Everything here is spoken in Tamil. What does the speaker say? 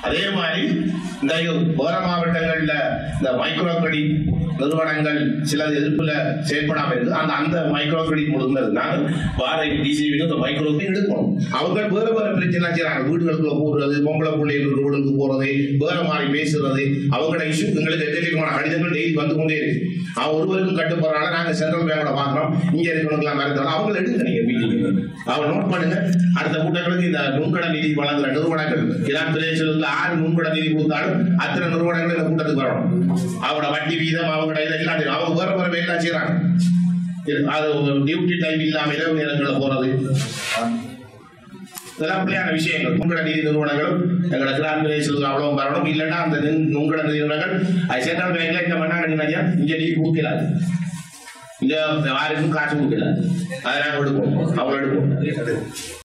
அதே மாதிரி இந்த வேற மாவட்டங்கள்ல இந்த மைக்ரோ கிரெடிட் நிறுவனங்கள் சில எதிர்ப்புல செயல்படாம இருக்கு அந்த அந்த மைக்ரோ கிரெடிட் முழுந்தது நாங்கள் வாடகை டிசிபி இந்த மைக்ரோ கிரெடிட் எடுக்கணும் அவங்க வேற வேற பிரச்சனை செய்யறாங்க வீடுகளுக்குள்ள போடுறது பொம்பளை பிள்ளைகள் ரோடுக்கு போறது வேற மாதிரி பேசுறது அவங்களோட இஷ்யூ எங்களுக்கு எதிர்க்கமான கடிதங்கள் டெய்லி வந்து கொண்டே இருக்கு அவன் ஒருவருக்கும் கட்டுப்படுறாங்க நாங்க சென்ட்ரல் பேங்கோட பாக்குறோம் இங்க இருக்கணும்லாம் மறந்தாலும் அவங்க எடுங்க நீங்க மீட்டிங் அவங்க நோட் பண்ணுங்க அடுத்த கூட்டங்களுக்கு இந்த நுண்கடன் நிதி வழங்குற நிறுவனங்கள் இதான் பிரதேசத்தில் ஆறு நுண்கடன் நிதி கொடுத்தாலும் அத்தனை நிறுவனங்கள் இந்த கூட்டத்துக்கு வரணும் அவங்களோட வட்டி வீதம் அவங்களோட இது எல்லாம் தெரியும். அவங்க வேற வேற வேலை செய்யறாங்க இது, அது டியூட்டி டைம் இல்லாம இரவு நேரங்களில் போறது இதெல்லாம் அப்படியான விஷயங்கள் நுண்கட நிதி நிறுவனங்களும் எங்களோட கிராம பிரதேசத்துக்கு அவ்வளவு வரணும் இல்லைன்னா அந்த நின்- நுண்கட நிதி நிறுவனங்கள் அது சென்ட்ரல் பேங்க்ல இந்த மண்ணாங்க இங்க நிதி கொடுக்கலாது இங்க யாருக்கும் காசு கொடுக்கல அதை நாங்கள் எடுப்போம் அவங்க எடுப்போம்